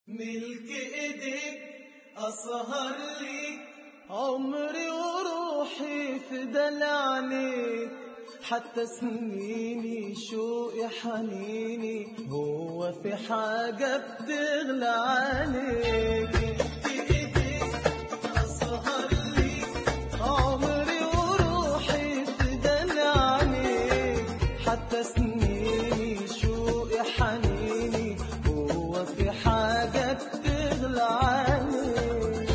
ملك ايديك اسهر ليك عمري وروحي فدى عليك حتى سنيني شوقي حنيني هو في حاجة بتغلى عليك ملك ايديك اسهر ليك عمري وروحي فدى عليك حتى سنيني شوقي حنيني هو في حاجة بتغلى عليك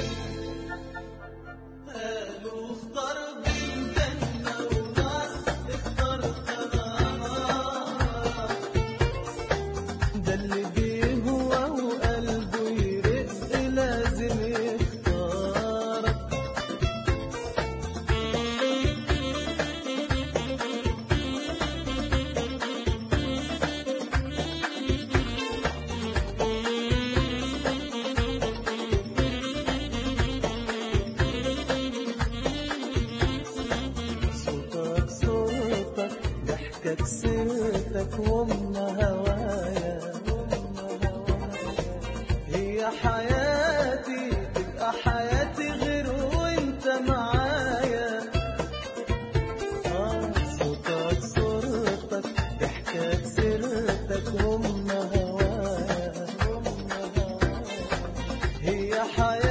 قالوا اختار بين جنة ونار اخترت نار ده اللي بيهوى وقلبه يرق لازم يختارك صوتك صوتك ضحكك سيرتك وام هوايا هي حياتي تبقى حياتي غير وانت معايا آه صوتك صورتك ضحكك سيرتك وام هوايا هي حياتي